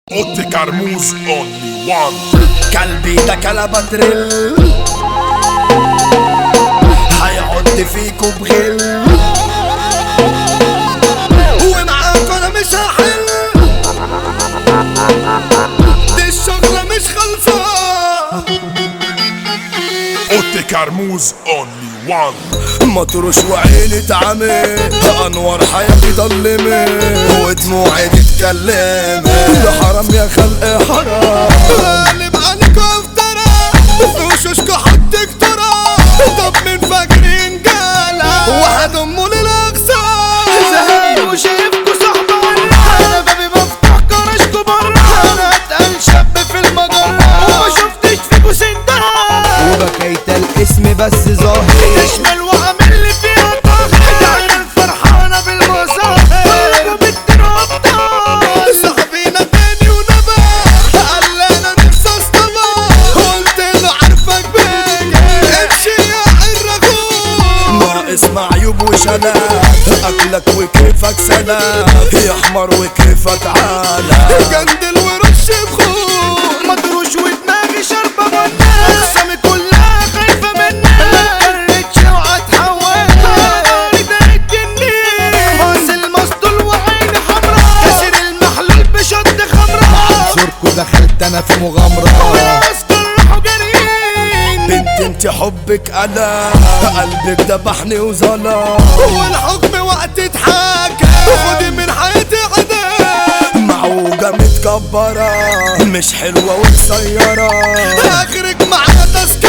اوتي كرموز اونلي وان قلبي ده كلبة ترل هيقعد فيكوا بغل ومعاكوا انا مش هحل دي الشغلة مش خلصة اوتي كرموز اونلي وان مطرش وعيني تعمي انوار حياتي ضلمي ودموعي تتكلم ده حرام يا خلق حرام قلب عنك وافترى وشوشكوا حطك ترى طب من فاكرين جالا واحد امه للاقصى زهقني وشايفكوا صحبة انا بابي مفتوح كرشكوا برا انا اتقل شاب في المجرة وما شفتش فيكوا سندها وبكيت الاسم بس ظاهر تشمل وعامل لي فيها طاغي داير الفرحانة بالمظاهر طلبة بنت ربطة صاحبينا تاني ونبى قال لي انا نفسي اصطبى قلت له عارفك بيجي امشي يا الرجول ناقص معيوب وشنب اكلك وكيفك سلام يا حمر وكيفك عالم جندل ورش بخور مطروش ودماغي شاربة منها اقسامي كلها خايفة منها ما اتكرتش وهتحولها ناري بقت جنين واصل مسطول وعيني حمرا كسر المحلول بشد خمرة زوركوا دخلت انا في مغامرة والناس كلهم جريين بنت انت حبك انا قلبك ذبحني وظلم والحكم وقت اتحكى خدي من حياتي عذاب معوجة متكبرة مش حلوة وقصيرة اخرك معاها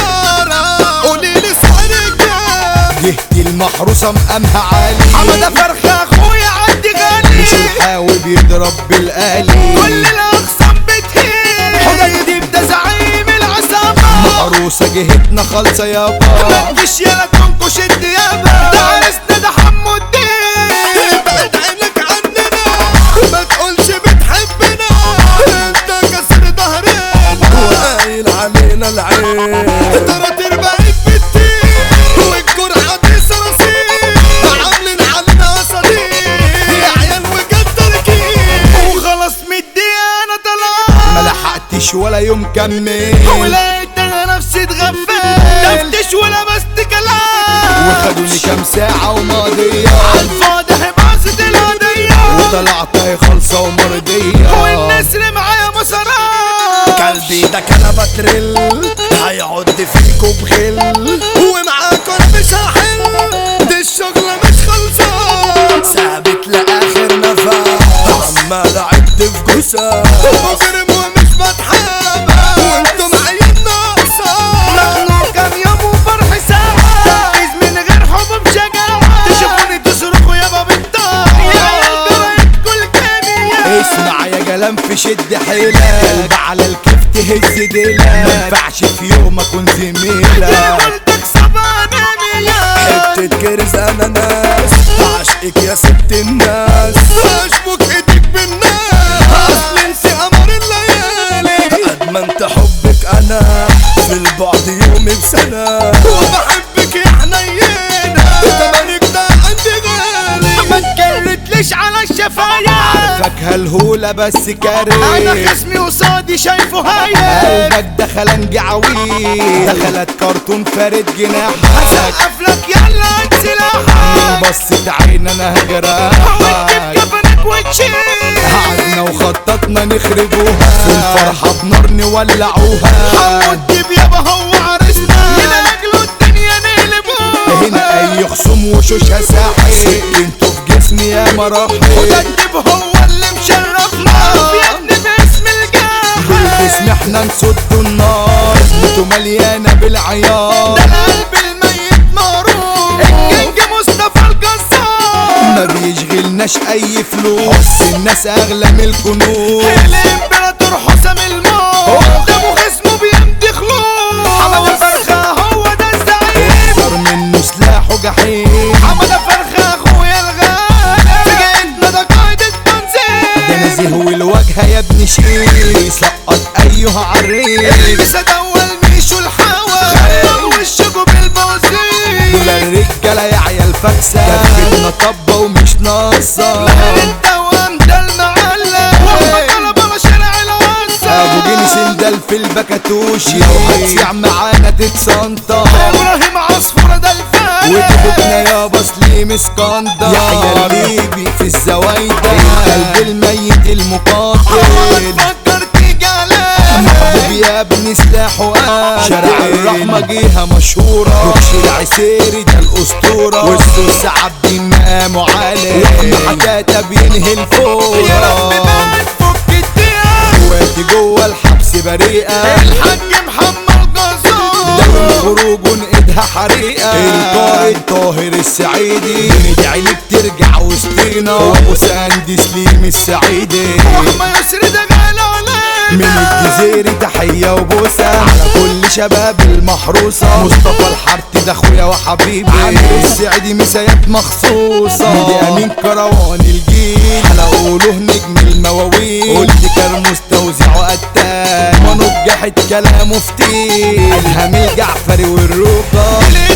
تذكرة قولي لي سعرك كام جهتي المحروسة مقامها عالي حمادة فرخة اخويا عندي غالي مش الحاوي بيضرب بالآلي كل الاقسام بتهين حديدي ده زعيم العصابة محروسة جهتنا خالصة يابا ما تجيش يلا تنكش الديابة ده عرسنا ده حمو الدين بعد عينك عننا ما تقولش بتحبنا انت كسر ظهرنا وقايل علينا العين ترى تربقت بالتين والجرعة دي صراصير عاملين علينا اساطير يا عيال وجد تركيب وخلاص مدي انا طلع ما لحقتش ولا يوم كمل ولقيت انا نفسي اتغفل تفتش ولا بس كلام وخدوني كام ساعة وماضية عالفاضي باظت الهدية وطلعت هي خالصة ومرضية والنسر معايا مسارات قلبي ده كلبة ترل هيقعد فيكوا بغل ومعاكوا انا مش هحل دي الشغلة مش خلصة ثابت لآخر نفس عمال اعد في جثة مجرم ومش بتحابى وانتم عيون ناقصة مخلوق كام يوم وفرح ساعة تركيز من غير حب بشجاعة تشوفوني تصرخوا يابا بالطاعة يا عيال جريت كل كامية اسمع يا جلام في شد حيلة قلب على الكيف تهز ديلة ما ينفعش في يوم اكون زميلة قلتك صبان يا حتة كرز اناناس عشقك يا ست الناس اشبك ايدك بالناس اصل انسي قمر الليالي ادمنت حبك انا في البعد يومي بسنة وبحبك يا حنينة تمنك ده عندي غالي ما تكرتليش على الشفايا عارفك هالهولة بس انا كاري خصمي قصادي شايفه هايل قلبك دخل انجعوي دخلت كرتون فارد جناحك هسقف لك يلا هات سلاحك بصت عين انا وتجيب هجرحك كفنك وتشيل قعدنا وخططنا نخربوها في الفرحة بنار نولعوها حمود جيب يابا هو عرسنا من اجله الدنيا نقلبوها هنا اي خصوم وشوشها ساحل سكنتوا في جسمي يا مراحل وده الدب هو اللي مشرفنا يا ابني باسم الجاحد بالجسم احنا نسد النار نسبته مليانة بالعيار ده القلب الميت معروف الكينج مصطفى الجزار ما بيشغلناش اي فلوس حس الناس اغلى من الكنوز الامبراطور حسام الموت قدامه خصمه بيمضي خلوص حمادة فرخة هو ده الزعيم اكتر منه سلاحه جحيم حمادة فرخة اخويا الغالي في جيتنا ده قائد ده التنظيم نزيه والواجهة يا ابن شيل سقط ايها عريس البس ادول ميشو الحوا خرب وشكوا بالبوزير دول الرجالة يا عيال فاكسة كفتنا طبة ومش ناقصة مهل الدوام ده المعلم وهم طلبة شارع العالم في البكاتوشي لو هتصيع معانا تتسنطر ابراهيم عصفورة ده الفارق وتبقنا يا سليم اسكندر يحيى الليبي في الزوايدة القلب الميت المقاتل فكر تيجي عليه محبوب يا ابني سلاح وقاتل شارع الرحمة جهة مشهورة روكش العسيري ده الأسطورة والسوس عبد مقامه عالي واحنا حكاته بينهي يا رب الفورة بقى تفك الدقيقة اخواتي جوه الحبس بريئة الحاج محمد جزار دايما خروج ايدها حريقة القائد طاهر السعيدي بندعي لك ترجع وسطينا وابو ساندي سليم السعيدي وحما يسري ده غالي علينا من الجزيرة تحية وبوسة على كل شباب المحروسة مصطفى الحارتي ده اخويا وحبيبي عامل السعيدي مسايات مخصوصة دي امين كروان الجيل على قوله نجم المواويل قلت كان مستوزع وقتال ما نجحت كلامه في تقيل الهام الجعفري والروكة